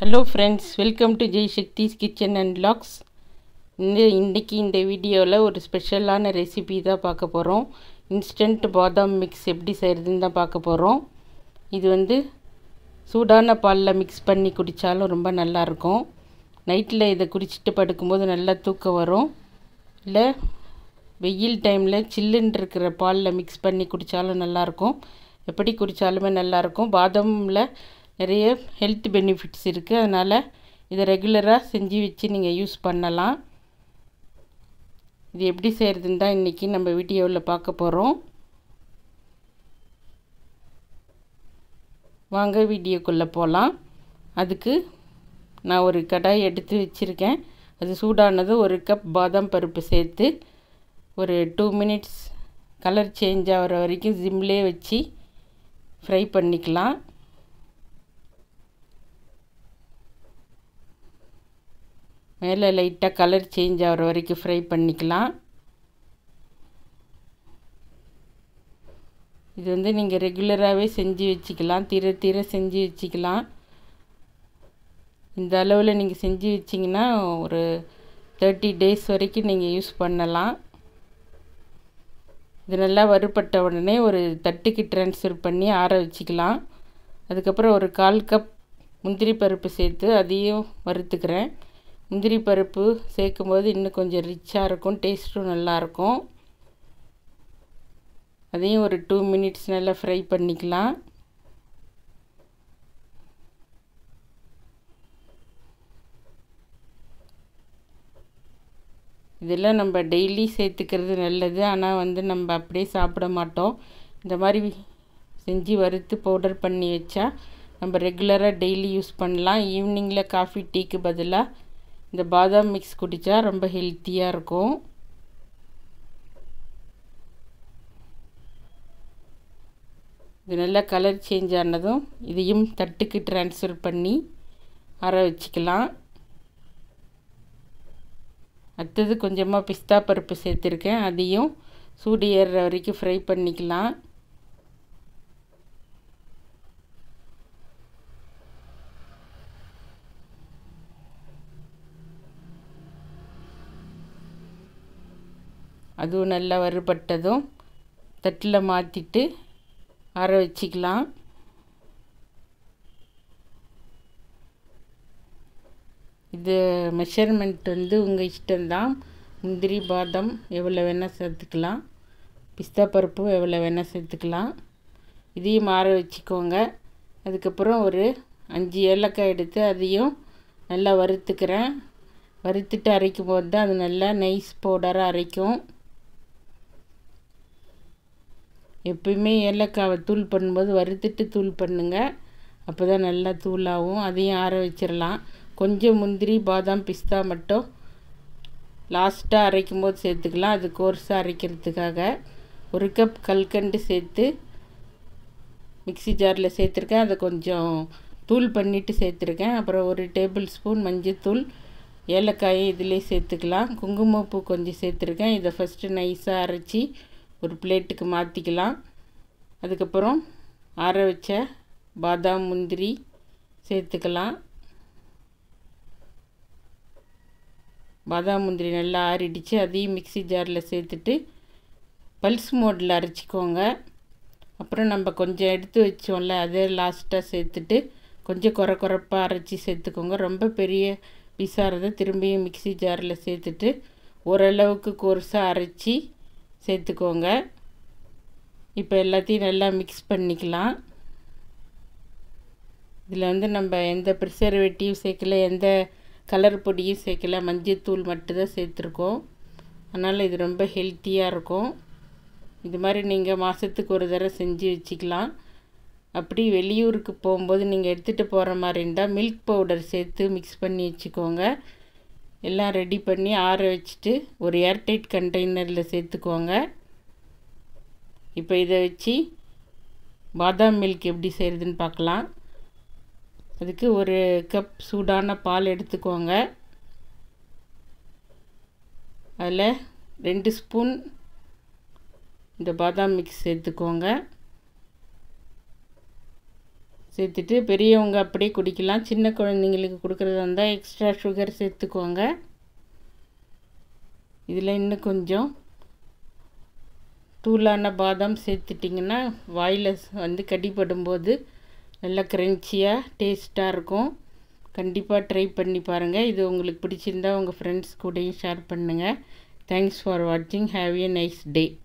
hello friends welcome to Jai Shakti's kitchen and logs இந்த இன்றைக்கி இந்த வீடியோவில் ஒரு ஸ்பெஷலான ரெசிபி தான் பார்க்க போகிறோம் இன்ஸ்டன்ட் பாதாம் மிக்ஸ் எப்படி செய்கிறதுன்னு தான் பார்க்க போகிறோம் இது வந்து சூடான பாலில் மிக்ஸ் பண்ணி குடித்தாலும் ரொம்ப நல்லாயிருக்கும் நைட்டில் இதை குடிச்சிட்டு படுக்கும்போது நல்லா தூக்கம் வரும் இல்லை வெயில் டைமில் சில்லுன்னு இருக்கிற பாலில் மிக்ஸ் பண்ணி குடித்தாலும் நல்லாயிருக்கும் எப்படி குடித்தாலுமே நல்லாயிருக்கும் பாதாமில் நிறைய ஹெல்த் பெனிஃபிட்ஸ் இருக்குது அதனால் இதை ரெகுலராக செஞ்சு வச்சு நீங்கள் யூஸ் பண்ணலாம் இது எப்படி செய்கிறதுன்னு தான் இன்றைக்கி நம்ம வீடியோவில் பார்க்க போகிறோம் வாங்க வீடியோக்குள்ளே போகலாம் அதுக்கு நான் ஒரு கடாய் எடுத்து வச்சுருக்கேன் அது சூடானது ஒரு கப் பாதாம் பருப்பு சேர்த்து ஒரு டூ மினிட்ஸ் கலர் சேஞ்ச் ஆகிற வரைக்கும் ஜிம்லே வச்சு ஃப்ரை பண்ணிக்கலாம் மேலே லைட்டாக கலர் சேஞ்ச் ஆகிற வரைக்கும் ஃப்ரை பண்ணிக்கலாம் இது வந்து நீங்கள் ரெகுலராகவே செஞ்சு வச்சுக்கலாம் தீர தீர செஞ்சு வச்சுக்கலாம் இந்த அளவில் நீங்கள் செஞ்சு வச்சிங்கன்னா ஒரு தேர்ட்டி டேஸ் வரைக்கும் நீங்கள் யூஸ் பண்ணலாம் இது நல்லா வறுபட்ட உடனே ஒரு தட்டுக்கு ட்ரான்ஸ்ஃபர் பண்ணி ஆற வச்சுக்கலாம் அதுக்கப்புறம் ஒரு கால் கப் முந்திரி பருப்பு சேர்த்து அதையும் வறுத்துக்கிறேன் முந்திரி பருப்பு சேர்க்கும் போது இன்னும் கொஞ்சம் ரிச்சாக இருக்கும் டேஸ்ட்டும் நல்லாயிருக்கும் அதையும் ஒரு டூ மினிட்ஸ் நல்லா ஃப்ரை பண்ணிக்கலாம் இதெல்லாம் நம்ம டெய்லி சேர்த்துக்கிறது நல்லது ஆனால் வந்து நம்ம அப்படியே சாப்பிட மாட்டோம் இந்த மாதிரி செஞ்சு வறுத்து பவுடர் பண்ணி வச்சா நம்ம ரெகுலராக டெய்லி யூஸ் பண்ணலாம் ஈவினிங்கில் காஃபி டீக்கு பதிலாக இந்த பாதாம் மிக்ஸ் குடித்தா ரொம்ப ஹெல்த்தியாக இருக்கும் இது நல்லா கலர் சேஞ்ச் ஆனதும் இதையும் தட்டுக்கு ட்ரான்ஸ்ஃபர் பண்ணி ஆற வச்சுக்கலாம் அடுத்தது கொஞ்சமாக பிஸ்தா பருப்பு சேர்த்துருக்கேன் அதையும் சூடு ஏறுற வரைக்கும் ஃப்ரை பண்ணிக்கலாம் அதுவும் நல்லா வறுபட்டதும் தட்டில் மாற்றிட்டு ஆற வச்சுக்கலாம் இது மெஷர்மெண்ட் வந்து உங்கள் இஷ்டம்தான் முந்திரி பாதாம் எவ்வளோ வேணால் சேர்த்துக்கலாம் பிஸ்தா பருப்பும் எவ்வளோ வேணால் சேர்த்துக்கலாம் இதையும் ஆற வச்சுக்கோங்க அதுக்கப்புறம் ஒரு அஞ்சு ஏலக்காய் எடுத்து அதையும் நல்லா வறுத்துக்கிறேன் வறுத்துட்டு அரைக்கும் போது தான் அது நல்லா நைஸ் பவுடராக அரைக்கும் எப்பயுமே ஏலக்காவை தூள் பண்ணும்போது வறுத்துட்டு தூள் பண்ணுங்கள் அப்போ தான் நல்லா தூளாகும் அதையும் ஆற வச்சிடலாம் கொஞ்சம் முந்திரி பாதாம் பிஸ்தா மட்டும் லாஸ்ட்டாக அரைக்கும் போது சேர்த்துக்கலாம் அது கோர்ஸாக அரைக்கிறதுக்காக ஒரு கப் கல்கண்டு சேர்த்து மிக்சி ஜாரில் சேர்த்துருக்கேன் அதை கொஞ்சம் தூள் பண்ணிவிட்டு சேர்த்துருக்கேன் அப்புறம் ஒரு டேபிள் ஸ்பூன் மஞ்சத்தூள் ஏலக்காயை இதிலே சேர்த்துக்கலாம் குங்குமப்பூ கொஞ்சம் சேர்த்துருக்கேன் இதை ஃபஸ்ட்டு நைஸாக அரைச்சி ஒரு பிளேட்டுக்கு மாற்றிக்கலாம் அதுக்கப்புறம் ஆற வச்ச பாதாம் முந்திரி சேர்த்துக்கலாம் பாதாம் முந்திரி நல்லா ஆறிடுச்சு அதையும் மிக்சி ஜாரில் சேர்த்துட்டு பல்ஸ் மோடில் அரைச்சிக்கோங்க அப்புறம் நம்ம கொஞ்சம் எடுத்து வச்சோம்ல அதே லாஸ்ட்டாக சேர்த்துட்டு கொஞ்சம் குறை குறைப்பாக அரைச்சி சேர்த்துக்கோங்க ரொம்ப பெரிய பீஸாக இருந்தால் திரும்பியும் மிக்சி ஜாரில் சேர்த்துட்டு ஓரளவுக்கு கோர்ஸாக அரைச்சி சேர்த்துக்கோங்க இப்போ எல்லாத்தையும் நல்லா மிக்ஸ் பண்ணிக்கலாம் இதில் வந்து நம்ம எந்த ப்ரிசர்வேட்டிவ் சேர்க்கல எந்த கலர் பொடியும் சேர்க்கல மஞ்சத்தூள் மட்டும்தான் சேர்த்துருக்கோம் அதனால் இது ரொம்ப ஹெல்த்தியாக இருக்கும் இது மாதிரி நீங்கள் மாதத்துக்கு ஒரு தடவை செஞ்சு வச்சுக்கலாம் அப்படி வெளியூருக்கு போகும்போது நீங்கள் எடுத்துகிட்டு போகிற மாதிரி இருந்தால் மில்க் பவுடர் சேர்த்து மிக்ஸ் பண்ணி வச்சுக்கோங்க எல்லாம் ரெடி பண்ணி ஆற வச்சுட்டு ஒரு ஏர்டைட் கண்டெய்னரில் சேர்த்துக்கோங்க இப்போ இதை வச்சு பாதாம் மில்க் எப்படி செய்கிறதுன்னு பார்க்கலாம் அதுக்கு ஒரு கப் சூடான பால் எடுத்துக்கோங்க அதில் ரெண்டு ஸ்பூன் இந்த பாதாம் மிக்ஸ் சேர்த்துக்கோங்க சேர்த்துட்டு பெரியவங்க அப்படியே குடிக்கலாம் சின்ன குழந்தைங்களுக்கு கொடுக்குறதா இருந்தால் எக்ஸ்ட்ரா சுகர் சேர்த்துக்கோங்க இதில் இன்னும் கொஞ்சம் தூளான பாதாம் சேர்த்துட்டிங்கன்னா வாயில் வந்து கடிப்படும்போது நல்லா க்ரன்ச்சியாக டேஸ்ட்டாக இருக்கும் கண்டிப்பாக ட்ரை பண்ணி பாருங்கள் இது உங்களுக்கு பிடிச்சிருந்தா உங்கள் ஃப்ரெண்ட்ஸ் கூடயும் ஷேர் பண்ணுங்கள் தேங்க்ஸ் ஃபார் வாட்சிங் ஹாவ் எ நைஸ் டே